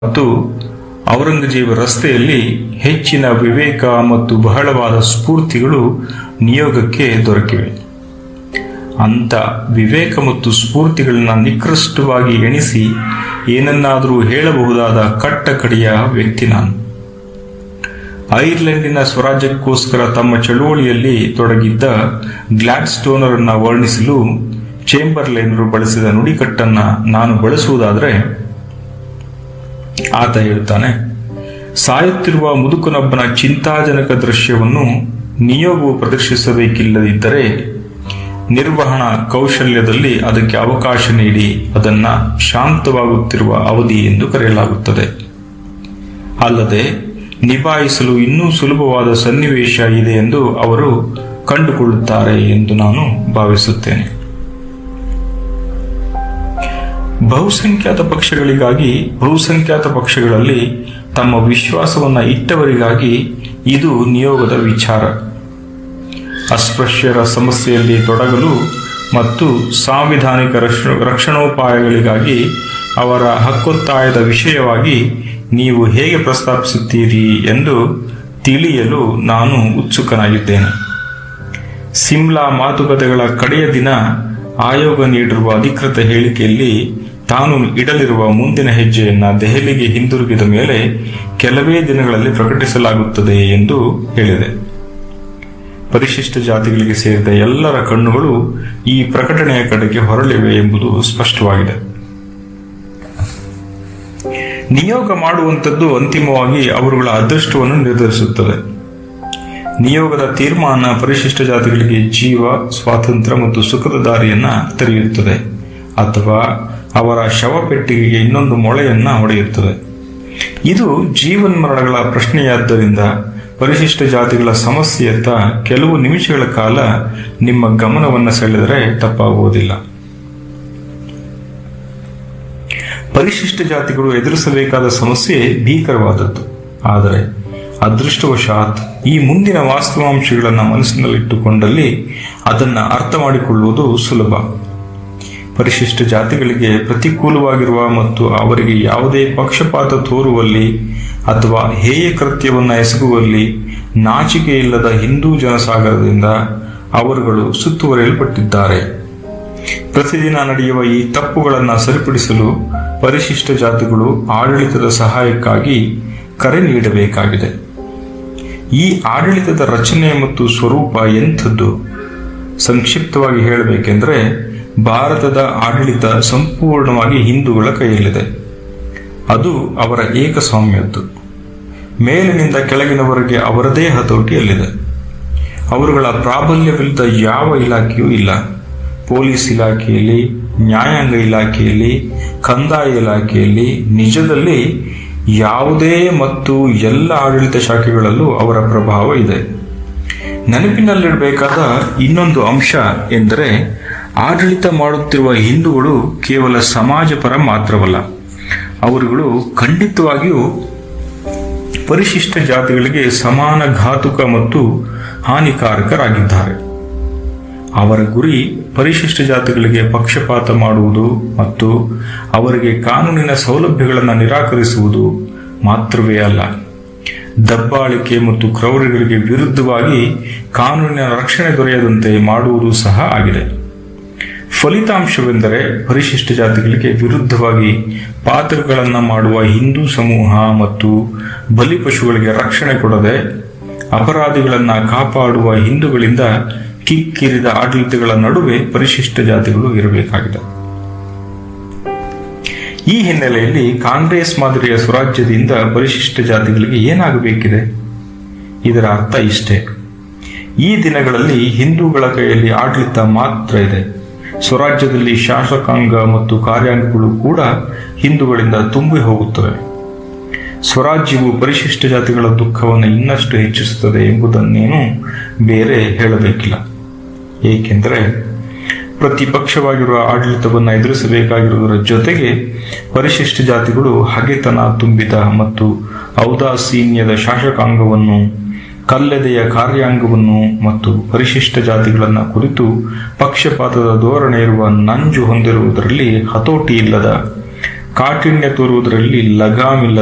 ಮತ್ತು ಔರಂಗಜೇಬ ರಸ್ತೆಯಲ್ಲಿ ಹೆಚ್ಚಿನ ವಿವೇಕ ಮತ್ತು ಬಹಳವಾದ ಸ್ಫೂರ್ತಿಗಳು ನಿಯೋಗಕ್ಕೆ ದೊರಕಿವೆ ಅಂತ ವಿವೇಕ ಮತ್ತು ಸ್ಫೂರ್ತಿಗಳನ್ನ ನಿಕೃಷ್ಟವಾಗಿ ಎಣಿಸಿ ಏನನ್ನಾದರೂ ಹೇಳಬಹುದಾದ ಕಟ್ಟ ಕಡೆಯ ವ್ಯಕ್ತಿ ನಾನು ಐರ್ಲೆಂಡಿನ ಸ್ವರಾಜ್ಯಕ್ಕೋಸ್ಕರ ತಮ್ಮ ಚಳುವಳಿಯಲ್ಲಿ ತೊಡಗಿದ್ದ ಗ್ಲಾಡ್ಸ್ಟೋನರನ್ನ ವರ್ಣಿಸಲು ಚೇಂಬರ್ಲೈನರು ಬಳಸಿದ ನುಡಿಕಟ್ಟನ್ನ ನಾನು ಬಳಸುವುದಾದರೆ ಆತ ಹೇಳ್ತಾನೆ ಸಾಯುತ್ತಿರುವ ಮುದುಕನೊಬ್ಬನ ಚಿಂತಾಜನಕ ದೃಶ್ಯವನ್ನು ನಿಯೋಗವು ಪ್ರದರ್ಶಿಸಬೇಕಿಲ್ಲದಿದ್ದರೆ ನಿರ್ವಹಣಾ ಕೌಶಲ್ಯದಲ್ಲಿ ಅದಕ್ಕೆ ಅವಕಾಶ ನೀಡಿ ಅದನ್ನ ಶಾಂತವಾಗುತ್ತಿರುವ ಅವಧಿ ಎಂದು ಕರೆಯಲಾಗುತ್ತದೆ ಅಲ್ಲದೆ ನಿಭಾಯಿಸಲು ಇನ್ನೂ ಸುಲಭವಾದ ಸನ್ನಿವೇಶ ಇದೆ ಎಂದು ಅವರು ಕಂಡುಕೊಳ್ಳುತ್ತಾರೆ ಎಂದು ನಾನು ಭಾವಿಸುತ್ತೇನೆ ಬಹುಸಂಖ್ಯಾತ ಪಕ್ಷಗಳಿಗಾಗಿ ಬಹುಸಂಖ್ಯಾತ ಪಕ್ಷಗಳಲ್ಲಿ ತಮ್ಮ ವಿಶ್ವಾಸವನ್ನ ಇಟ್ಟವರಿಗಾಗಿ ಇದು ನಿಯೋಗದ ವಿಚಾರ ಅಸ್ಪೃಶ್ಯರ ಸಮಸ್ಯೆಯಲ್ಲಿ ತೊಡಗಲು ಮತ್ತು ಸಾಂವಿಧಾನಿಕ ರಕ್ಷ- ರಕ್ಷಣೋಪಾಯಗಳಿಗಾಗಿ ಅವರ ಹಕ್ಕೊತ್ತಾಯದ ವಿಷಯವಾಗಿ ನೀವು ಹೇಗೆ ಪ್ರಸ್ತಾಪಿಸುತ್ತೀರಿ ಎಂದು ತಿಳಿಯಲು ನಾನು ಉತ್ಸುಕನಾಗಿದ್ದೇನೆ ಸಿಮ್ಲಾ ಮಾತುಕತೆಗಳ ಕಡೆಯ ದಿನ ಆಯೋಗ ನೀಡಿರುವ ಅಧಿಕೃತ ಹೇಳಿಕೆಯಲ್ಲಿ ತಾನು ಇಡಲಿರುವ ಮುಂದಿನ ಹೆಜ್ಜೆಯನ್ನ ದೆಹಲಿಗೆ ಹಿಂದಿರುಗಿದ ಮೇಲೆ ಕೆಲವೇ ದಿನಗಳಲ್ಲಿ ಪ್ರಕಟಿಸಲಾಗುತ್ತದೆ ಎಂದು ಹೇಳಿದೆ ಪರಿಶಿಷ್ಟ ಜಾತಿಗಳಿಗೆ ಸೇರಿದ ಎಲ್ಲರ ಕಣ್ಣುಗಳು ಈ ಪ್ರಕಟಣೆಯ ಕಡೆಗೆ ಹೊರಳಿವೆ ಎಂಬುದು ಸ್ಪಷ್ಟವಾಗಿದೆ ನಿಯೋಗ ಮಾಡುವಂಥದ್ದು ಅಂತಿಮವಾಗಿ ಅವರುಗಳ ಅದೃಷ್ಟವನ್ನು ನಿರ್ಧರಿಸುತ್ತದೆ ನಿಯೋಗದ ತೀರ್ಮಾನ ಪರಿಶಿಷ್ಟ ಜಾತಿಗಳಿಗೆ ಜೀವ ಸ್ವಾತಂತ್ರ್ಯ ಮತ್ತು ಸುಖದ ದಾರಿಯನ್ನ ತೆರೆಯುತ್ತದೆ ಅಥವಾ ಅವರ ಶವಪೆಟ್ಟಿಗೆಗೆ ಇನ್ನೊಂದು ಮೊಳೆಯನ್ನ ಹೊಡೆಯುತ್ತದೆ ಇದು ಜೀವನ್ಮರಣಗಳ ಪ್ರಶ್ನೆಯಾದ್ದರಿಂದ ಪರಿಶಿಷ್ಟ ಜಾತಿಗಳ ಸಮಸ್ಯೆಯತ್ತ ಕೆಲವು ನಿಮಿಷಗಳ ಕಾಲ ನಿಮ್ಮ ಗಮನವನ್ನು ಸೆಳೆದರೆ ತಪ್ಪಾಗುವುದಿಲ್ಲ ಪರಿಶಿಷ್ಟ ಜಾತಿಗಳು ಎದುರಿಸಬೇಕಾದ ಸಮಸ್ಯೆ ಭೀಕರವಾದದ್ದು ಆದರೆ ಅದೃಷ್ಟವಶಾತ್ ಈ ಮುಂದಿನ ವಾಸ್ತವಾಂಶಗಳನ್ನು ಮನಸ್ಸಿನಲ್ಲಿಟ್ಟುಕೊಂಡಲ್ಲಿ ಅದನ್ನ ಅರ್ಥ ಮಾಡಿಕೊಳ್ಳುವುದು ಸುಲಭ ಪರಿಶಿಷ್ಟ ಜಾತಿಗಳಿಗೆ ಪ್ರತಿಕೂಲವಾಗಿರುವ ಮತ್ತು ಅವರಿಗೆ ಯಾವುದೇ ಪಕ್ಷಪಾತ ತೋರುವಲ್ಲಿ ಅಥವಾ ಹೇಯ ಕೃತ್ಯವನ್ನ ಎಸಗುವಲ್ಲಿ ನಾಚಿಕೆ ಇಲ್ಲದ ಹಿಂದೂ ಜನಸಾಗರದಿಂದ ಅವರುಗಳು ಸುತ್ತುವರಿಯಲ್ಪಟ್ಟಿದ್ದಾರೆ ಪ್ರತಿದಿನ ನಡೆಯುವ ಈ ತಪ್ಪುಗಳನ್ನು ಸರಿಪಡಿಸಲು ಪರಿಶಿಷ್ಟ ಜಾತಿಗಳು ಆಡಳಿತದ ಸಹಾಯಕ್ಕಾಗಿ ಕರೆ ನೀಡಬೇಕಾಗಿದೆ ಈ ಆಡಳಿತದ ರಚನೆ ಮತ್ತು ಸ್ವರೂಪ ಎಂಥದ್ದು ಸಂಕ್ಷಿಪ್ತವಾಗಿ ಹೇಳಬೇಕೆಂದರೆ ಭಾರತದ ಆಡಳಿತ ಸಂಪೂರ್ಣವಾಗಿ ಹಿಂದೂಗಳ ಕೈಯಲ್ಲಿದೆ ಅದು ಅವರ ಏಕಸ್ವಾಮ್ಯದ್ದು ಮೇಲಿನಿಂದ ಕೆಳಗಿನವರೆಗೆ ಅವರದೇ ಹತೋಟಿಯಲ್ಲಿದೆ ಅವರುಗಳ ಪ್ರಾಬಲ್ಯವಿಲ್ಲದ ಯಾವ ಇಲಾಖೆಯೂ ಇಲ್ಲ ಪೊಲೀಸ್ ಇಲಾಖೆಯಲ್ಲಿ ನ್ಯಾಯಾಂಗ ಇಲಾಖೆಯಲ್ಲಿ ಕಂದಾಯ ಇಲಾಖೆಯಲ್ಲಿ ನಿಜದಲ್ಲಿ ಯಾವುದೇ ಮತ್ತು ಎಲ್ಲ ಆಡಳಿತ ಶಾಖೆಗಳಲ್ಲೂ ಅವರ ಪ್ರಭಾವ ಇದೆ ನೆನಪಿನಲ್ಲಿಡಬೇಕಾದ ಇನ್ನೊಂದು ಅಂಶ ಎಂದರೆ ಆಡಳಿತ ಮಾಡುತ್ತಿರುವ ಹಿಂದೂಗಳು ಕೇವಲ ಸಮಾಜ ಪರ ಮಾತ್ರವಲ್ಲ ಅವರುಗಳು ಖಂಡಿತವಾಗಿಯೂ ಪರಿಶಿಷ್ಟ ಜಾತಿಗಳಿಗೆ ಸಮಾನ ಘಾತುಕ ಮತ್ತು ಹಾನಿಕಾರಕರಾಗಿದ್ದಾರೆ ಅವರ ಗುರಿ ಪರಿಶಿಷ್ಟ ಜಾತಿಗಳಿಗೆ ಪಕ್ಷಪಾತ ಮಾಡುವುದು ಮತ್ತು ಅವರಿಗೆ ಕಾನೂನಿನ ಸೌಲಭ್ಯಗಳನ್ನು ನಿರಾಕರಿಸುವುದು ಮಾತ್ರವೇ ಅಲ್ಲ ದಬ್ಬಾಳಿಕೆ ಮತ್ತು ಕ್ರೌರ್ಯಗಳಿಗೆ ವಿರುದ್ಧವಾಗಿ ಕಾನೂನಿನ ರಕ್ಷಣೆ ದೊರೆಯದಂತೆ ಮಾಡುವುದು ಸಹ ಆಗಿದೆ ಫಲಿತಾಂಶವೆಂದರೆ ಪರಿಶಿಷ್ಟ ಜಾತಿಗಳಿಗೆ ವಿರುದ್ಧವಾಗಿ ಪಾತ್ರಗಳನ್ನು ಮಾಡುವ ಹಿಂದೂ ಸಮೂಹ ಮತ್ತು ಬಲಿಪಶುಗಳಿಗೆ ರಕ್ಷಣೆ ಕೊಡದೆ ಅಪರಾಧಿಗಳನ್ನ ಕಾಪಾಡುವ ಹಿಂದೂಗಳಿಂದ ಕಿಕ್ಕಿರಿದ ಆಡಳಿತಗಳ ನಡುವೆ ಪರಿಶಿಷ್ಟ ಜಾತಿಗಳು ಇರಬೇಕಾಗಿದೆ ಈ ಹಿನ್ನೆಲೆಯಲ್ಲಿ ಕಾಂಗ್ರೆಸ್ ಮಾದರಿಯ ಸ್ವರಾಜ್ಯದಿಂದ ಪರಿಶಿಷ್ಟ ಜಾತಿಗಳಿಗೆ ಏನಾಗಬೇಕಿದೆ ಇದರ ಅರ್ಥ ಇಷ್ಟೇ ಈ ದಿನಗಳಲ್ಲಿ ಹಿಂದೂಗಳ ಕೈಯಲ್ಲಿ ಆಡಳಿತ ಮಾತ್ರ ಇದೆ ಸ್ವರಾಜ್ಯದಲ್ಲಿ ಶಾಸಕಾಂಗ ಮತ್ತು ಕಾರ್ಯಾಂಗಗಳು ಕೂಡ ಹಿಂದೂಗಳಿಂದ ತುಂಬಿ ಹೋಗುತ್ತವೆ ಸ್ವರಾಜ್ಯವು ಪರಿಶಿಷ್ಟ ಜಾತಿಗಳ ದುಃಖವನ್ನು ಇನ್ನಷ್ಟು ಹೆಚ್ಚಿಸುತ್ತದೆ ಎಂಬುದನ್ನೇನು ಬೇರೆ ಹೇಳಬೇಕಿಲ್ಲ ಏಕೆಂದರೆ ಪ್ರತಿಪಕ್ಷವಾಗಿರುವ ಆಡಳಿತವನ್ನು ಎದುರಿಸಬೇಕಾಗಿರುವುದರ ಜೊತೆಗೆ ಪರಿಶಿಷ್ಟ ಜಾತಿಗಳು ಹಗೆತನ ತುಂಬಿದ ಮತ್ತು ಔದಾಸೀನ್ಯದ ಶಾಸಕಾಂಗವನ್ನು ಕಲ್ಲೆದೆಯ ಕಾರ್ಯಾಂಗವನ್ನು ಮತ್ತು ಪರಿಶಿಷ್ಟ ಜಾತಿಗಳನ್ನು ಕುರಿತು ಪಕ್ಷಪಾತದ ಧೋರಣೆ ಇರುವ ನಂಜು ಹೊಂದಿರುವುದರಲ್ಲಿ ಹತೋಟಿ ಇಲ್ಲದ ಕಾಠಿಣ್ಯ ತೋರುವುದರಲ್ಲಿ ಲಗಾಮಿಲ್ಲ